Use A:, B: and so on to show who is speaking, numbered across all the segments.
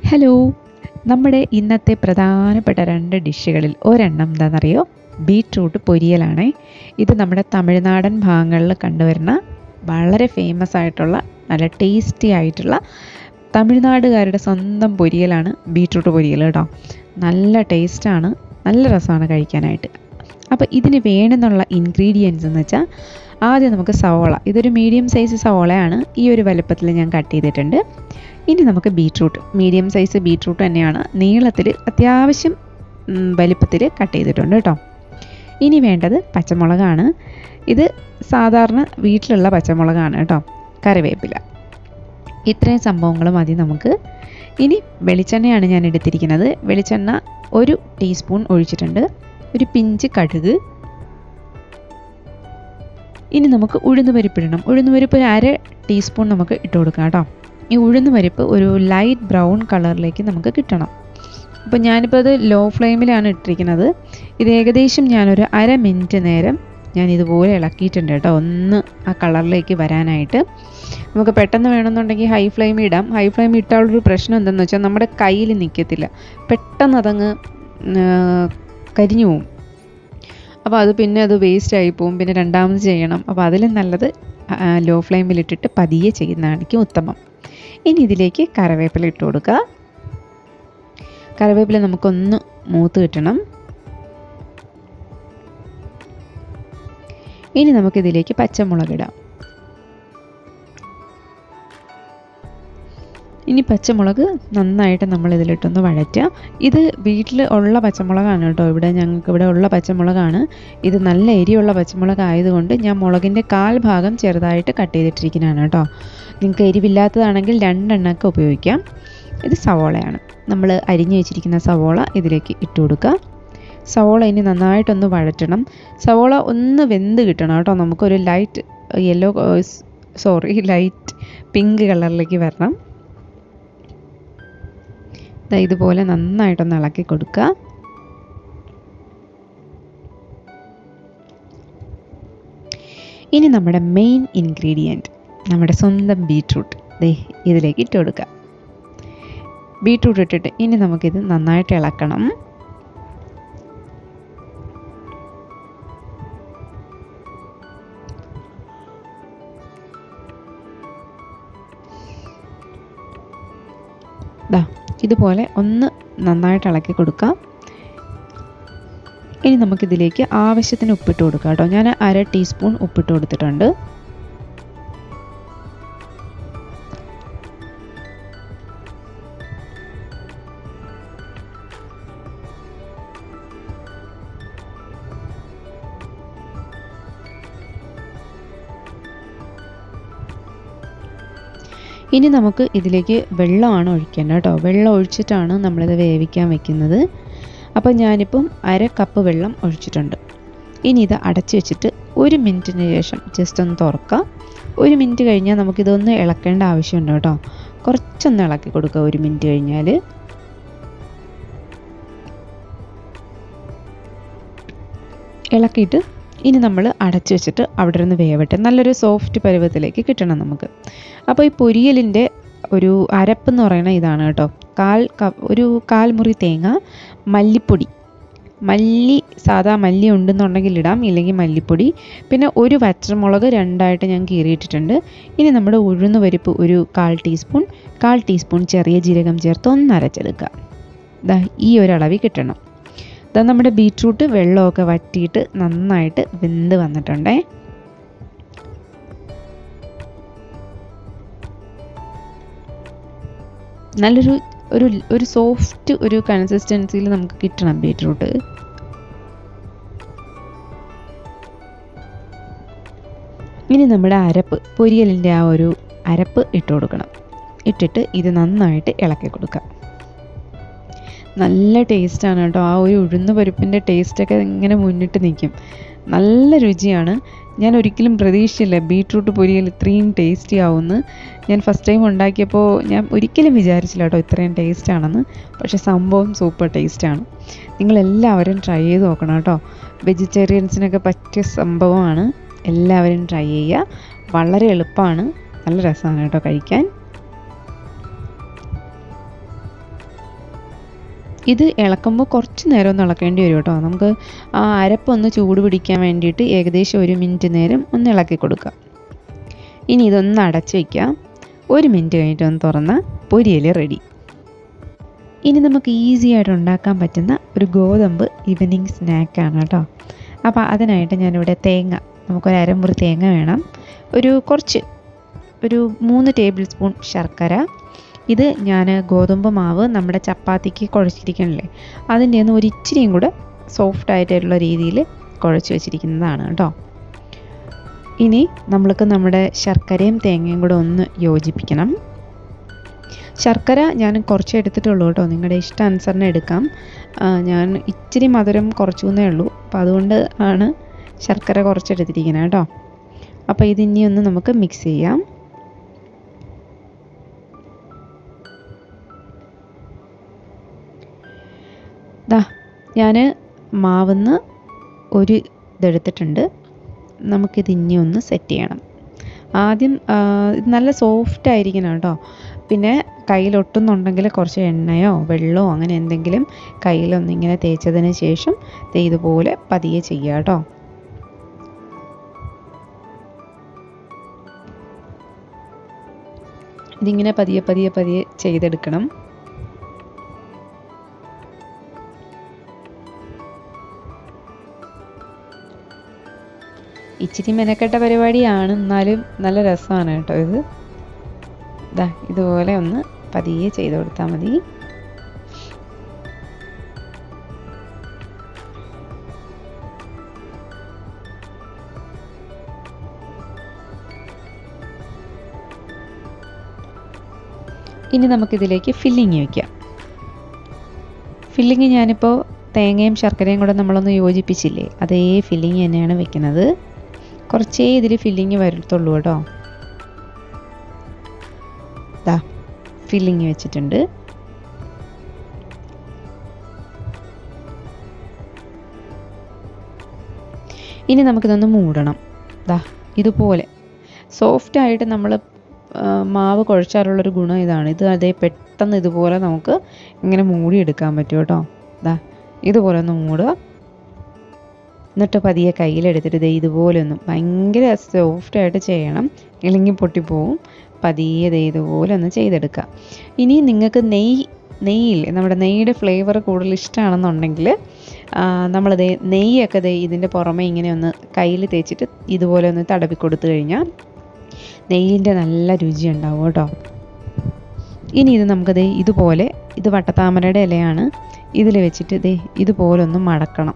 A: hello നമ്മുടെ ഇന്നത്തെ പ്രധാനപ്പെട്ട രണ്ട് ഡിഷുകളിൽ ഒരെണ്ണം എന്താണെന്നറിയോ ബീട്രൂട്ട് പൊരിയലാണേ ഇത് നമ്മുടെ തമിഴ്നാടൻ ഭാഗങ്ങളിൽ കണ്ടുവരുന്ന വളരെ ഫേമസ് ആയിട്ടുള്ള നല്ല ടേസ്റ്റി ആയിട്ടുള്ള തമിഴ്നാടുകാരുടെ സ്വന്തം പൊരിയലാണ് ബീട്രൂട്ട് പൊരിയൽ കേട്ടോ നല്ല ടേസ്റ്റാണ് നല്ല രസമാണ് കഴിക്കാനായിട്ട് അപ്പോൾ ഇതിന് വേണമെന്നുള്ള ഇൻഗ്രീഡിയൻസ് എന്ന് വെച്ചാൽ ആദ്യം നമുക്ക് സവോള ഇതൊരു മീഡിയം സൈസ് സവോളയാണ് ഈ ഒരു വലുപ്പത്തിൽ ഞാൻ കട്ട് ചെയ്തിട്ടുണ്ട് ഇനി നമുക്ക് ബീട്രൂട്ട് മീഡിയം സൈസ് ബീട്രൂട്ട് തന്നെയാണ് നീളത്തിൽ അത്യാവശ്യം വലിപ്പത്തിൽ കട്ട് ചെയ്തിട്ടുണ്ട് കേട്ടോ ഇനി വേണ്ടത് പച്ചമുളകാണ് ഇത് സാധാരണ വീട്ടിലുള്ള പച്ചമുളകാണ് കേട്ടോ കറിവേപ്പില ഇത്രയും സംഭവങ്ങൾ മതി നമുക്ക് ഇനി വെളിച്ചെണ്ണയാണ് ഞാൻ എടുത്തിരിക്കുന്നത് വെളിച്ചെണ്ണ ഒരു ടീസ്പൂൺ ഒഴിച്ചിട്ടുണ്ട് ഒരു പിഞ്ച് കടുക് ഇനി നമുക്ക് ഉഴുന്ന് പരിപ്പിടണം ഉഴുന്ന് പരിപ്പ് ഒരു അര ടീസ്പൂൺ നമുക്ക് ഇട്ട് കൊടുക്കാം കേട്ടോ ഈ ഉഴുന്ന് പരിപ്പ് ഒരു ലൈറ്റ് ബ്രൗൺ കളറിലേക്ക് നമുക്ക് കിട്ടണം അപ്പോൾ ഞാനിപ്പോൾ അത് ലോ ഫ്ലെയിമിലാണ് ഇട്ടിരിക്കുന്നത് ഇത് ഏകദേശം ഞാനൊരു അര മിനിറ്റ് നേരം ഞാൻ ഇതുപോലെ ഇളക്കിയിട്ടുണ്ട് കേട്ടോ ഒന്ന് ആ കളറിലേക്ക് വരാനായിട്ട് നമുക്ക് പെട്ടെന്ന് വേണമെന്നുണ്ടെങ്കിൽ ഹൈ ഫ്ലെയിമിൽ ഇടാം ഹൈ ഫ്ലെയിമിൽ ഇട്ടാലുള്ളൊരു പ്രശ്നം എന്തെന്ന് വെച്ചാൽ നമ്മുടെ കയ്യിൽ നിൽക്കത്തില്ല പെട്ടെന്ന് അതങ്ങ് കരിഞ്ഞു പോവും അപ്പോൾ അത് പിന്നെ അത് വേസ്റ്റ് ആയി പോവും പിന്നെ രണ്ടാമത് ചെയ്യണം അപ്പോൾ അതിലും നല്ലത് ലോ ഫ്ലെയിമിലിട്ടിട്ട് പതിയെ ചെയ്യുന്നതായിരിക്കും ഉത്തമം ഇനി ഇതിലേക്ക് കറിവേപ്പില ഇട്ട് കൊടുക്കുക കറിവേപ്പില നമുക്കൊന്ന് മൂത്ത് കിട്ടണം ഇനി നമുക്കിതിലേക്ക് പച്ചമുളക് ഇടാം ഇനി പച്ചമുളക് നന്നായിട്ട് നമ്മൾ ഇതിലിട്ടൊന്ന് വഴറ്റുക ഇത് വീട്ടിൽ ഉള്ള പച്ചമുളകാണ് കേട്ടോ ഇവിടെ ഞങ്ങൾക്ക് ഇവിടെ ഉള്ള പച്ചമുളകാണ് ഇത് നല്ല എരിയുള്ള പച്ചമുളക് ആയതുകൊണ്ട് ഞാൻ മുളകിൻ്റെ കാൽ ഭാഗം ചെറുതായിട്ട് കട്ട് ചെയ്തിട്ടിരിക്കുന്നതാണ് കേട്ടോ നിങ്ങൾക്ക് എരിവില്ലാത്തതാണെങ്കിൽ രണ്ടെണ്ണമൊക്കെ ഉപയോഗിക്കാം ഇത് സവോളയാണ് നമ്മൾ അരിഞ്ഞു വെച്ചിരിക്കുന്ന സവോള ഇതിലേക്ക് ഇട്ട് കൊടുക്കുക സവോള ഇനി നന്നായിട്ടൊന്ന് വഴറ്റണം സവോള ഒന്ന് വെന്ത് കിട്ടണം കേട്ടോ നമുക്കൊരു light yellow sorry light pink കളറിലേക്ക് വരണം ഇതുപോലെ നന്നായിട്ടൊന്ന് ഇളക്കി കൊടുക്കുക ഇനി നമ്മുടെ മെയിൻ ഇൻഗ്രീഡിയൻറ്റ് നമ്മുടെ സ്വന്തം ബീട്രൂട്ട് ദേ ഇതിലേക്ക് ഇട്ട് കൊടുക്കുക ബീട്രൂട്ട് ഇട്ടിട്ട് ഇനി നമുക്കിത് നന്നായിട്ട് ഇളക്കണം ദാ ഇതുപോലെ ഒന്ന് നന്നായിട്ട് ഇളക്കി കൊടുക്കാം ഇനി നമുക്കിതിലേക്ക് ആവശ്യത്തിന് ഉപ്പിട്ട് കൊടുക്കാം കേട്ടോ ഞാൻ അര ടീസ്പൂൺ ഉപ്പിട്ട് കൊടുത്തിട്ടുണ്ട് ഇനി നമുക്ക് ഇതിലേക്ക് വെള്ളമാണ് ഒഴിക്കേണ്ടത് കേട്ടോ വെള്ളം ഒഴിച്ചിട്ടാണ് നമ്മളിത് വേവിക്കാൻ വെക്കുന്നത് അപ്പോൾ ഞാനിപ്പം അര കപ്പ് വെള്ളം ഒഴിച്ചിട്ടുണ്ട് ഇനി ഇത് അടച്ചു വെച്ചിട്ട് ഒരു മിനിറ്റിന് ശേഷം ജസ്റ്റ് ഒന്ന് തുറക്കാം ഒരു മിനിറ്റ് കഴിഞ്ഞാൽ നമുക്കിതൊന്ന് ഇളക്കേണ്ട ആവശ്യമുണ്ട് കേട്ടോ കുറച്ചൊന്ന് ഇളക്കി കൊടുക്കുക ഒരു മിനിറ്റ് കഴിഞ്ഞാൽ ഇളക്കിയിട്ട് ഇനി നമ്മൾ അടച്ചു വെച്ചിട്ട് അവിടെ നിന്ന് വേവട്ടെ നല്ലൊരു സോഫ്റ്റ് പരുവത്തിലേക്ക് കിട്ടണം നമുക്ക് അപ്പോൾ ഈ പൊരിയലിൻ്റെ ഒരു അരപ്പെന്ന് പറയുന്നത് ഇതാണ് കേട്ടോ കാൽ ഒരു കാൽ മുറി തേങ്ങ മല്ലിപ്പൊടി മല്ലി സാധാ മല്ലി ഉണ്ടെന്നുണ്ടെങ്കിൽ ഇടാം ഇല്ലെങ്കിൽ മല്ലിപ്പൊടി പിന്നെ ഒരു പച്ചമുളക് രണ്ടായിട്ട് ഞാൻ കീറിയിട്ടിട്ടുണ്ട് ഇനി നമ്മുടെ ഉഴുന്ന് പരിപ്പ് ഒരു കാൽ ടീസ്പൂൺ കാൽ ടീസ്പൂൺ ചെറിയ ജീരകം ചേർത്ത് ഒന്ന് അരച്ചെടുക്കുക ഇതാ ഈ ഒരളവിൽ കിട്ടണം ഇതാ നമ്മുടെ ബീട്രൂട്ട് വെള്ളമൊക്കെ വറ്റിയിട്ട് നന്നായിട്ട് വെന്ത് വന്നിട്ടുണ്ടേ നല്ലൊരു ഒരു ഒരു സോഫ്റ്റ് ഒരു കൺസിസ്റ്റൻസിയിൽ നമുക്ക് കിട്ടണം ബീട്രൂട്ട് ഇനി നമ്മുടെ അരപ്പ് പൊരിയലിൻ്റെ ആ ഒരു അരപ്പ് ഇട്ട് കൊടുക്കണം ഇട്ടിട്ട് ഇത് നന്നായിട്ട് ഇളക്കി കൊടുക്കുക നല്ല ടേസ്റ്റാണ് കേട്ടോ ആ ഒരു ഉഴുന്ന് പരിപ്പിൻ്റെ ടേസ്റ്റൊക്കെ ഇങ്ങനെ മുന്നിട്ട് നിൽക്കും നല്ല രുചിയാണ് ഞാൻ ഒരിക്കലും പ്രതീക്ഷിച്ചില്ല ബീട്രൂട്ട് പൊരിയൽ ഇത്രയും ടേസ്റ്റി ആവുമെന്ന് ഞാൻ ഫസ്റ്റ് ടൈം ഉണ്ടാക്കിയപ്പോൾ ഞാൻ ഒരിക്കലും വിചാരിച്ചില്ല കേട്ടോ ഇത്രയും ടേസ്റ്റ് ആണെന്ന് പക്ഷേ സംഭവം സൂപ്പർ ടേസ്റ്റാണ് നിങ്ങളെല്ലാവരും ട്രൈ ചെയ്ത് നോക്കണം കേട്ടോ വെജിറ്റേറിയൻസിനൊക്കെ പറ്റിയ സംഭവമാണ് എല്ലാവരും ട്രൈ ചെയ്യുക വളരെ എളുപ്പമാണ് നല്ല രസമാണ് കേട്ടോ കഴിക്കാൻ ഇത് ഇളക്കുമ്പോൾ കുറച്ച് നേരം ഒന്ന് ഇളക്കേണ്ടി വരും കേട്ടോ നമുക്ക് ആ അരപ്പൊന്ന് ചൂട് പിടിക്കാൻ വേണ്ടിയിട്ട് ഏകദേശം ഒരു മിനിറ്റ് നേരം ഒന്ന് ഇളക്കി കൊടുക്കാം ഇനി ഇതൊന്ന് അടച്ച് വയ്ക്കാം ഒരു മിനിറ്റ് കഴിഞ്ഞിട്ട് ഒന്ന് തുറന്നാൽ പൊരിയൽ റെഡി ഇനി നമുക്ക് ഈസി ആയിട്ട് ഉണ്ടാക്കാൻ പറ്റുന്ന ഒരു ഗോതമ്പ് ഈവനിങ് സ്നാക്കാണ് കേട്ടോ അപ്പോൾ അതിനായിട്ട് ഞാനിവിടെ തേങ്ങ നമുക്കൊരു അരമുറി തേങ്ങ വേണം ഒരു കുറച്ച് ഒരു മൂന്ന് ടേബിൾ സ്പൂൺ ശർക്കര ഇത് ഞാൻ ഗോതമ്പ് മാവ് നമ്മുടെ ചപ്പാത്തിക്ക് കുഴച്ചിരിക്കണില്ലേ അതിൻ്റെ ഒന്ന് ഒരു ഇച്ചിരിയും കൂടെ സോഫ്റ്റ് ആയിട്ടുള്ള രീതിയിൽ കുഴച്ച് വെച്ചിരിക്കുന്നതാണ് കേട്ടോ ഇനി നമ്മൾക്ക് നമ്മുടെ ശർക്കരയും തേങ്ങയും കൂടെ ഒന്ന് യോജിപ്പിക്കണം ശർക്കര ഞാൻ കുറച്ച് എടുത്തിട്ടുള്ളൂ കേട്ടോ നിങ്ങളുടെ ഇഷ്ടാനുസരണം എടുക്കാം ആ, ഞാൻ ഇച്ചിരി മധുരം കുറച്ചു എന്നേ ഉള്ളൂ അപ്പോൾ അതുകൊണ്ട് ആണ് ശർക്കര കുറച്ചെടുത്തിരിക്കുന്നത് കേട്ടോ അപ്പോൾ ഇതിനി ഒന്ന് നമുക്ക് മിക്സ് ചെയ്യാം ദാ ഞാൻ മാവുന്ന് ഒരു ഇതെടുത്തിട്ടുണ്ട് നമുക്കിത് ഇനി ഒന്ന് സെറ്റ് ചെയ്യണം ആദ്യം ആ, ഇത് നല്ല സോഫ്റ്റ് ആയിരിക്കണം കേട്ടോ പിന്നെ കയ്യിലൊട്ടുന്നുണ്ടെങ്കിൽ കുറച്ച് എണ്ണയോ വെള്ളമോ അങ്ങനെ എന്തെങ്കിലും കയ്യിലൊന്നിങ്ങനെ തേച്ചതിന് ശേഷം ദേ ഇതുപോലെ പതിയെ ചെയ്യുക കേട്ടോ ഇതിങ്ങനെ പതിയെ പതിയെ പതിയെ ചെയ്തെടുക്കണം ഇച്ചിരി മെനക്കെട്ട പരിപാടിയാണ് എന്നാലും നല്ല രസമാണ് കേട്ടോ ഇത് ദാ ഇതുപോലെ ഒന്ന് പതിയെ ചെയ്ത് കൊടുത്താൽ മതി ഇനി നമുക്കിതിലേക്ക് ഫില്ലിങ് വയ്ക്കാം ഫില്ലിങ് ഞാനിപ്പോൾ തേങ്ങയും ശർക്കരയും കൂടെ നമ്മളൊന്ന് യോജിപ്പിച്ചില്ലേ അതേ ഫില്ലിങ് തന്നെയാണ് വെക്കുന്നത് കുറച്ചേ ഇതിൽ ഫില്ലിങ് വരത്തുള്ളൂ കേട്ടോ ദാ ഫില്ലിങ് വെച്ചിട്ടുണ്ട് ഇനി നമുക്കിതൊന്ന് മൂടണം ദാ ഇതുപോലെ സോഫ്റ്റ് ആയിട്ട് നമ്മൾ മാവ് കുഴച്ചാലുള്ളൊരു ഗുണം ഇതാണ് ഇത് അതേ പെട്ടെന്ന് ഇതുപോലെ നമുക്ക് ഇങ്ങനെ മൂടിയെടുക്കാൻ പറ്റും കേട്ടോ ദാ ഇതുപോലെ ഒന്ന് മൂടുക എന്നിട്ട് പതിയെ കയ്യിലെടുത്തിട്ട് ദേ ഇതുപോലെ ഒന്ന് ഭയങ്കര സോഫ്റ്റ് ആയിട്ട് ചെയ്യണം ഇല്ലെങ്കിൽ പൊട്ടിപ്പോവും പതിയെ ദേ ഇതുപോലെ ഒന്ന് ചെയ്തെടുക്കുക ഇനി നിങ്ങൾക്ക് നെയ്യ് നെയ്യില്ലേ നമ്മുടെ നെയ്യുടെ ഫ്ലേവർ കൂടുതൽ ഇഷ്ടമാണെന്നുണ്ടെങ്കിൽ നമ്മളത് നെയ്യൊക്കെ ദേ ഇതിൻ്റെ പുറമെ ഇങ്ങനെ ഒന്ന് കയ്യിൽ തേച്ചിട്ട് ഇതുപോലെ ഒന്ന് തടവി കൊടുത്തു കഴിഞ്ഞാൽ നെയ്യിൻ്റെ നല്ല രുചി ഉണ്ടാവും കേട്ടോ ഇനി ഇത് നമുക്ക് ദേ ഇതുപോലെ ഇത് വട്ടത്താമരയുടെ ഇലയാണ് ഇതിൽ വെച്ചിട്ട് ദേ ഇതുപോലെ ഒന്ന് മടക്കണം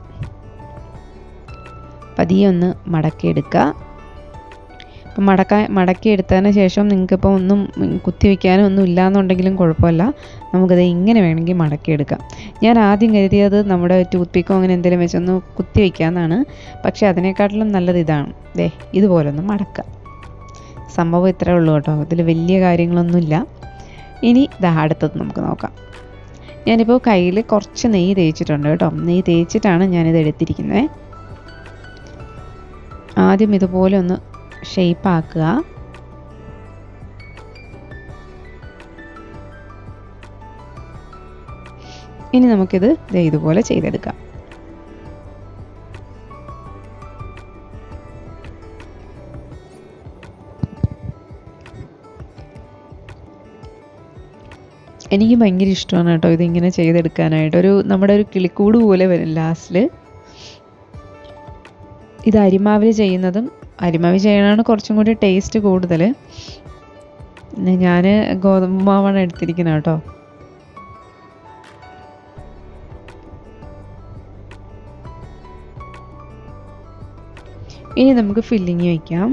A: പതിയെ ഒന്ന് മടക്കിയെടുക്കുക അപ്പം മടക്കാൻ മടക്കിയെടുത്തതിന് ശേഷം നിങ്ങൾക്കിപ്പോൾ ഒന്നും കുത്തി വയ്ക്കാനോ ഒന്നും ഇല്ലാന്നുണ്ടെങ്കിലും കുഴപ്പമില്ല നമുക്കത് ഇങ്ങനെ വേണമെങ്കിൽ മടക്കിയെടുക്കാം ഞാൻ ആദ്യം കരുതിയത് നമ്മുടെ ടൂത്ത് പിക്കോ അങ്ങനെ എന്തെങ്കിലും വെച്ചൊന്ന് കുത്തി വയ്ക്കാമെന്നാണ് പക്ഷേ അതിനേക്കാട്ടിലും നല്ലത് ഇതാണ് ദേ ഇതുപോലെ ഒന്ന് മടക്കുക സംഭവം ഇത്രേ ഉള്ളൂ കേട്ടോ ഇതിൽ വലിയ കാര്യങ്ങളൊന്നുമില്ല ഇനി ഇതാ അടുത്തത് നമുക്ക് നോക്കാം ഞാനിപ്പോൾ കയ്യിൽ കുറച്ച് നെയ്യ് തേച്ചിട്ടുണ്ട് കേട്ടോ നെയ്യ് തേച്ചിട്ടാണ് ഞാനിത് എടുത്തിരിക്കുന്നത് ആദ്യം ഇതുപോലെ ഒന്ന് ഷേപ്പ് ആക്കുക ഇനി നമുക്കിത് ദേ ഇതുപോലെ ചെയ്തെടുക്കാം എനിക്ക് ഭയങ്കര ഇഷ്ടമാണ് കേട്ടോ ഇതിങ്ങനെ ചെയ്തെടുക്കാനായിട്ട് ഒരു നമ്മുടെ ഒരു കിളിക്കൂട് പോലെ വരും ലാസ്റ്റിൽ ഇത് അരിമാവിൽ ചെയ്യുന്നതും അരിമാവ് ചെയ്യണതാണ് കുറച്ചും കൂടി ടേസ്റ്റ് കൂടുതൽ ഞാൻ ഗോതമ്പ് മാവാണ് എടുത്തിരിക്കുന്നത് കേട്ടോ ഇനി നമുക്ക് ഫില്ലിങ് വയ്ക്കാം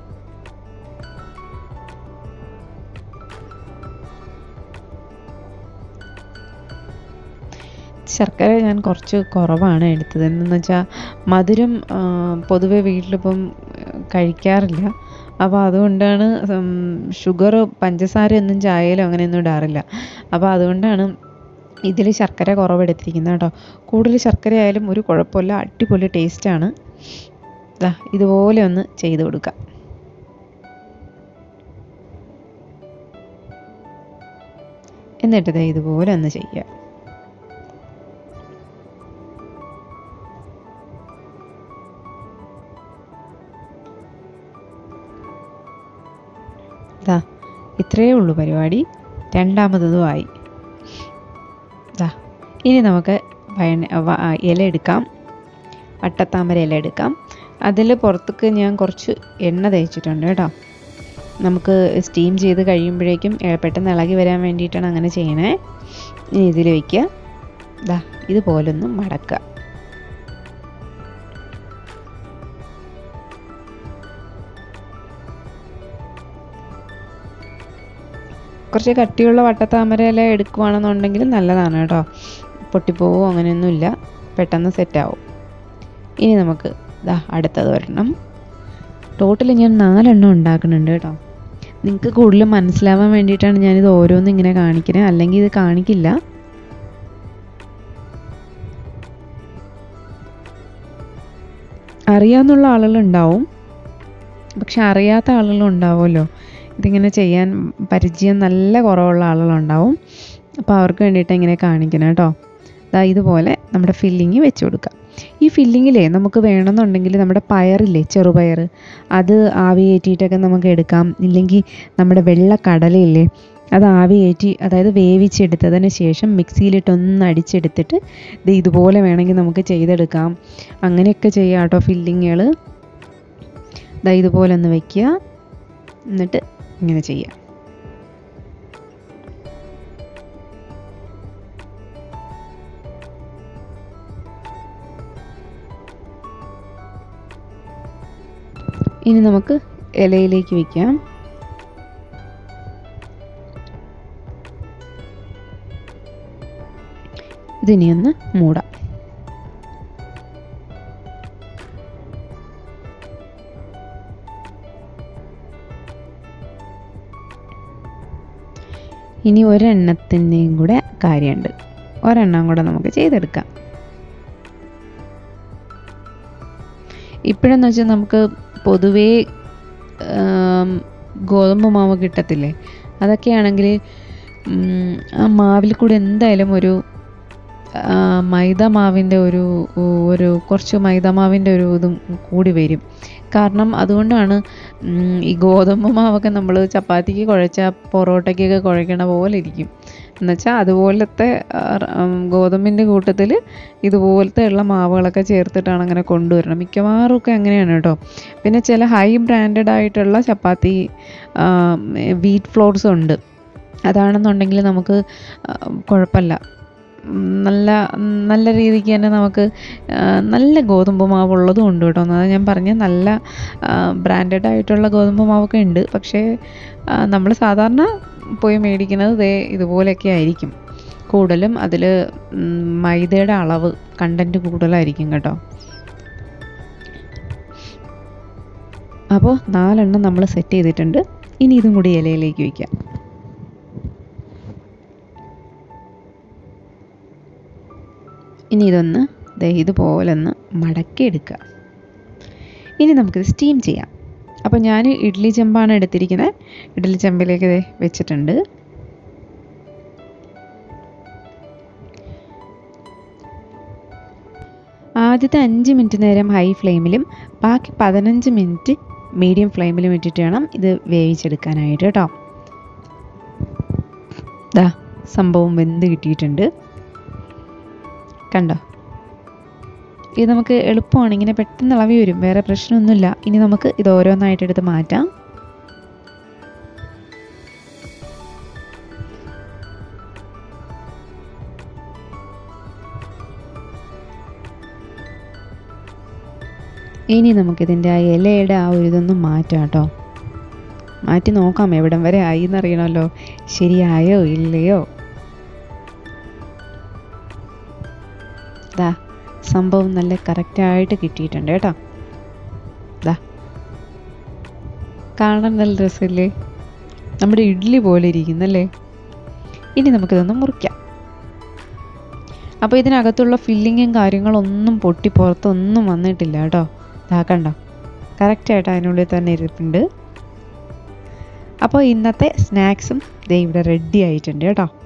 A: ശർക്കര ഞാൻ കുറച്ച് കുറവാണ് എടുത്തത് എന്തെന്ന് വെച്ചാൽ മധുരം ആ, പൊതുവെ വീട്ടിലിപ്പം കഴിക്കാറില്ല അപ്പോൾ അതുകൊണ്ടാണ് ഷുഗർ പഞ്ചസാര ഒന്നും ചായയിലോ അങ്ങനെയൊന്നും ഇടാറില്ല അപ്പോൾ അതുകൊണ്ടാണ് ഇതിൽ ശർക്കര കുറവെടുത്തിരിക്കുന്നത് കേട്ടോ കൂടുതൽ ശർക്കര ആയാലും ഒരു കുഴപ്പമില്ല അടിപൊളി ടേസ്റ്റാണ് ദാ ഇതുപോലെ ഒന്ന് ചെയ്ത് കൊടുക്കാം എന്നിട്ട് ദേ ഇതുപോലെ ഒന്ന് ചെയ്യുക ഇത്രയേ ഉള്ളൂ പരിപാടി രണ്ടാമത്തതും ആയി ദാ ഇനി നമുക്ക് വയണ വ- ഇല എടുക്കാം വട്ടത്താമര ഇല എടുക്കാം അതിൽ പുറത്തേക്ക് ഞാൻ കുറച്ച് എണ്ണ തേച്ചിട്ടുണ്ട് കേട്ടോ നമുക്ക് സ്റ്റീം ചെയ്ത് കഴിയുമ്പോഴേക്കും ഏ, പെട്ടെന്ന് ഇളകി വരാൻ വേണ്ടിയിട്ടാണ് അങ്ങനെ ചെയ്യണേ ഇനി ഇതിൽ വയ്ക്കുക ദാ ഇതുപോലൊന്ന് മടക്കുക കുറച്ച് കട്ടിയുള്ള വട്ടത്താമര ഇല എടുക്കുവാണെന്നുണ്ടെങ്കിൽ നല്ലതാണ് കേട്ടോ പൊട്ടിപ്പോവോ അങ്ങനെയൊന്നുമില്ല പെട്ടെന്ന് സെറ്റാവും ഇനി നമുക്ക് ദാ അടുത്തത് വരണം ടോട്ടൽ ഞാൻ നാലെണ്ണം ഉണ്ടാക്കുന്നുണ്ട് കേട്ടോ നിങ്ങൾക്ക് കൂടുതൽ മനസ്സിലാവാൻ വേണ്ടിയിട്ടാണ് ഞാനിത് ഓരോന്നും ഇങ്ങനെ കാണിക്കുന്നത് അല്ലെങ്കിൽ ഇത് കാണിക്കില്ല അറിയാവുന്നുള്ള ആളുകളുണ്ടാവും പക്ഷെ അറിയാത്ത ആളുകളും ഉണ്ടാവുമല്ലോ ഇതിങ്ങനെ ചെയ്യാൻ പരിചയം നല്ല കുറവുള്ള ആളുകളുണ്ടാവും അപ്പോൾ അവർക്ക് വേണ്ടിയിട്ട് ഇങ്ങനെ കാണിക്കണം കേട്ടോ ദാ ഇതുപോലെ നമ്മുടെ ഫില്ലിങ് വെച്ച് കൊടുക്കുക ഈ ഫില്ലിങ്ങിലേ നമുക്ക് വേണമെന്നുണ്ടെങ്കിൽ നമ്മുടെ പയറില്ലേ ചെറുപയർ അത് ആവി കയറ്റിയിട്ടൊക്കെ നമുക്ക് എടുക്കാം ഇല്ലെങ്കിൽ നമ്മുടെ വെള്ള കടലയില്ലേ അത് ആവി കയറ്റി അതായത് വേവിച്ചെടുത്തതിന് ശേഷം മിക്സിയിലിട്ടൊന്ന് അടിച്ചെടുത്തിട്ട് ഇത് ഇതുപോലെ വേണമെങ്കിൽ നമുക്ക് ചെയ്തെടുക്കാം അങ്ങനെയൊക്കെ ചെയ്യാം കേട്ടോ ഫില്ലിങ്ങുകൾ ദാ ഇതുപോലെ ഒന്ന് വയ്ക്കുക എന്നിട്ട് ഇങ്ങനെ ചെയ്യാം ഇനി നമുക്ക് ഇലയിലേക്ക് വയ്ക്കാം ഇതിനി ഒന്ന് മൂടാം ഇനി ഒരെണ്ണത്തിൻ്റെയും കൂടെ കാര്യമുണ്ട് ഒരെണ്ണം കൂടെ നമുക്ക് ചെയ്തെടുക്കാം ഇപ്പോഴെന്ന് വെച്ചാൽ നമുക്ക് പൊതുവേ ആം, ഗോതമ്പ് മാവ് കിട്ടത്തില്ലേ അതൊക്കെയാണെങ്കിൽ ഉം, ആ മാവിൽ കൂടെ എന്തായാലും ഒരു ആ, മൈദ മാവിൻ്റെ ഒരു ഒരു കുറച്ച് മൈദ മാവിൻ്റെ ഒരു ഇതും കൂടി വരും കാരണം അതുകൊണ്ടാണ് ഉം, ഈ ഗോതമ്പ് മാവൊക്കെ നമ്മൾ ചപ്പാത്തിക്ക് കുഴച്ച പൊറോട്ടയ്ക്കൊക്കെ കുഴക്കണ പോലെ ഇരിക്കും എന്നുവെച്ചാൽ അതുപോലത്തെ ആ, റ- ഉം, ഗോതമ്പിൻ്റെ കൂട്ടത്തിൽ ഇതുപോലത്തെ ഉള്ള മാവുകളൊക്കെ ചേർത്തിട്ടാണ് അങ്ങനെ കൊണ്ടുവരണം മിക്കവാറും ഒക്കെ അങ്ങനെയാണ് കേട്ടോ പിന്നെ ചില ഹൈ ബ്രാൻഡഡ് ആയിട്ടുള്ള ചപ്പാത്തി വീറ്റ് ഫ്ലോർസ് ഉണ്ട് അതാണെന്നുണ്ടെങ്കിൽ നമുക്ക് ആ, കുഴപ്പമില്ല ഉം, നല്ല നല്ല രീതിക്ക് തന്നെ നമുക്ക് ആ, നല്ല ഗോതമ്പ് മാവുള്ളതും ഉണ്ട് കേട്ടോ അത് ഞാൻ പറഞ്ഞ നല്ല ബ്രാൻഡഡ് ആയിട്ടുള്ള ഗോതമ്പ് മാവൊക്കെ ഉണ്ട് പക്ഷേ നമ്മൾ സാധാരണ പോയി മേടിക്കുന്നത് ദേ ഇതുപോലെയൊക്കെ ആയിരിക്കും കൂടുതലും അതിൽ മൈദയുടെ അളവ് കണ്ടൻറ്റ് കൂടുതലായിരിക്കും കേട്ടോ അപ്പോൾ നാലെണ്ണം നമ്മൾ സെറ്റ് ചെയ്തിട്ടുണ്ട് ഇനി ഇതും കൂടി ഇലയിലേക്ക് വയ്ക്കാം ഇനി ഇതൊന്ന് ദേ ഇതുപോലെ ഒന്ന് മടക്കി എടുക്കുക ഇനി നമുക്കിത് സ്റ്റീം ചെയ്യാം അപ്പോൾ ഞാൻ ഇഡ്ഡലി ചെമ്പാണ് എടുത്തിരിക്കുന്നത് ഇഡ്ഡലി ചെമ്പിലേക്ക് ദേ വെച്ചിട്ടുണ്ട് ആദ്യത്തെ അഞ്ച് മിനിറ്റ് നേരം ഹൈ ഫ്ലെയിമിലും ബാക്കി പതിനഞ്ച് മിനിറ്റ് മീഡിയം ഫ്ലെയിമിലും ഇട്ടിട്ട് വേണം ഇത് വേവിച്ചെടുക്കാനായിട്ട് കേട്ടോ ദാ സംഭവം വെന്ത് കിട്ടിയിട്ടുണ്ട് കണ്ടോ ഇത് നമുക്ക് എളുപ്പമാണ് ഇങ്ങനെ പെട്ടെന്ന് ഇളവി വരും വേറെ പ്രശ്നമൊന്നുമില്ല ഇനി നമുക്ക് ഇത് ഓരോന്നായിട്ട് എടുത്ത് മാറ്റാം ഇനി നമുക്കിതിൻ്റെ ആ ഇലയുടെ ആ ഒരു ഇതൊന്ന് മാറ്റാം കേട്ടോ മാറ്റി നോക്കാം എവിടം വരെ ആയി എന്നറിയണമല്ലോ ശരിയായോ ഇല്ലയോ ദാ സംഭവം നല്ല കറക്റ്റായിട്ട് കിട്ടിയിട്ടുണ്ട് കേട്ടോ ദാ കാണാൻ നല്ല രസമില്ലേ നമ്മുടെ ഇഡ്ഡലി പോലെ ഇരിക്കുന്നല്ലേ ഇനി നമുക്കിതൊന്ന് മുറിക്കാം അപ്പോൾ ഇതിനകത്തുള്ള ഫില്ലിങ്ങും കാര്യങ്ങളൊന്നും പൊട്ടി പുറത്തൊന്നും വന്നിട്ടില്ല കേട്ടോ ദാ കണ്ടോ കറക്റ്റായിട്ട് അതിനുള്ളിൽ തന്നെ ഇരിപ്പുണ്ട് അപ്പോൾ ഇന്നത്തെ സ്നാക്സും ദേ ഇവിടെ റെഡി ആയിട്ടുണ്ട് കേട്ടോ